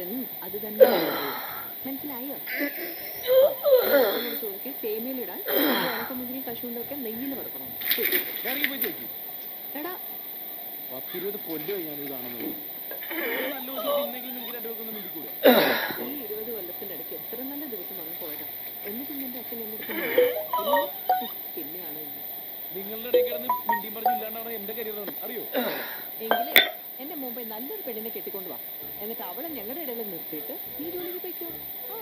ഉം, അത് തന്നെ മനസ്സിലായോ ചോദിക്കും സേമിയയിലിടാൻ ഉണക്കമുന്തിരി കശുവണ്ടൊക്കെ നെയ്യിൽ വറുക്കണം ശരി. ഇറങ്ങി പോയി ചോദിക്കും എടാ പത്തിരുപത് കൊല്ലമായി ഞാനിത് കാണുന്നത് നല്ല ദിവസം ഇന്നെങ്കിലും നിങ്ങൾക്ക് രണ്ടുപേർക്കൊന്നും മിണ്ടിക്കൂടെ ഈ ഇരുപത് കൊല്ലത്തിന്റെ ഇടയ്ക്ക് എത്ര നല്ല ദിവസം വന്നു പോയതാ എന്നിട്ട് നിന്റെ അച്ഛൻ എന്റെ അടുത്ത് പിന്നെയാണ് ഇന്ന്. നിങ്ങളുടെ ഇടയിൽ കിടന്ന് മിണ്ടിയും പറഞ്ഞ് ഇല്ലാണ്ടാണ് എന്റെ കരിയർ അറിയോ എങ്കിലേ എന്റെ മുമ്പേ നല്ലൊരു പെണ്ണിനെ കെട്ടിക്കൊണ്ട് വാ എന്നിട്ട് അവളെ ഞങ്ങളുടെ ഇടയിൽ നിർത്തിയിട്ട് നീ ജോലിക്ക് പോയിക്കോ ആ.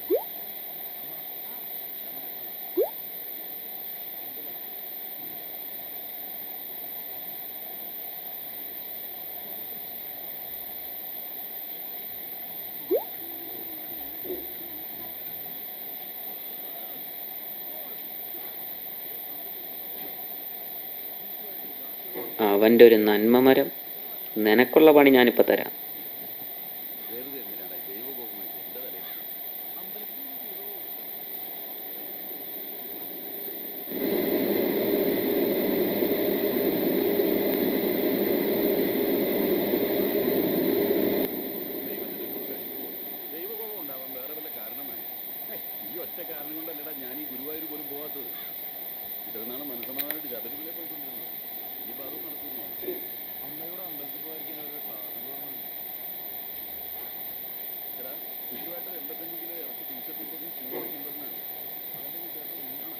അവൻ്റെ ഒരു നന്മമരം നിനക്കുള്ള പണി ഞാനിപ്പോൾ തരാം വെറുതെ എന്തിനാണ് ദൈവകോപമായി എന്റെ തലയിൽ അമ്പലത്തിൽ ദൈവകോപം ഉണ്ടാവാൻ വേറെ വല്ല കാരണമാണ് ഈ ഒറ്റ കാരണം കൊണ്ടല്ലടാ ഞാൻ ഈ ഗുരുവായൂർ പോലും പോവാത്തത് ഇത്രനാണ് മനസ്സമാധാനമായിട്ട് ശബരിമല പോയിക്കൊണ്ടിരുന്നത് ഇനിയിപ്പോൾ അതും നടക്കുന്നു അമ്മയോട് അമ്പലത്തിൽ പോയിരിക്കുന്ന ഓരോ കാരണം എടാ ഇതുമായിട്ട് എൺപത്തഞ്ച് കിലോ ഇറച്ചി ടീഷർട്ട് ഇട്ടൊന്നും ചൂടുണ്ടെന്നാണ് അതെന്റെ വീട്ടുകാരുടെ ഉണ്ണാണ്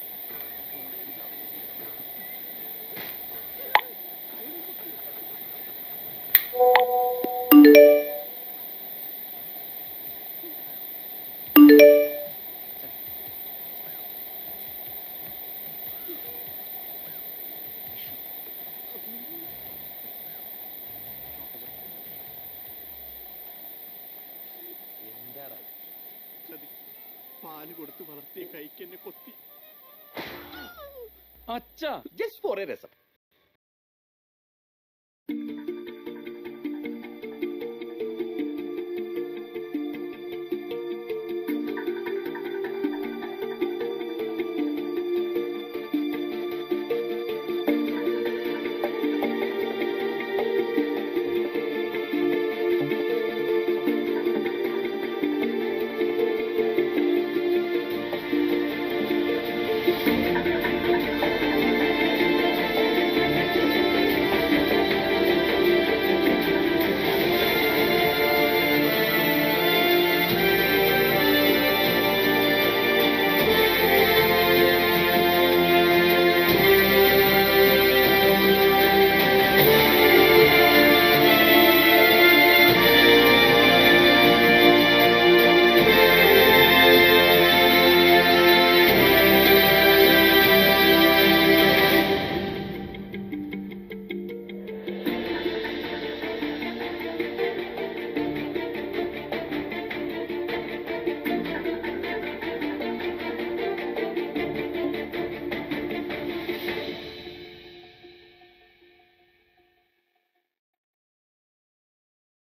എന്താടാ പാല് കൊടുത്ത് വളർത്തിയ കൈക്ക് എന്നെ കൊത്തി അച്ഛാ ജസ്റ്റ് ഫോർ എ രസം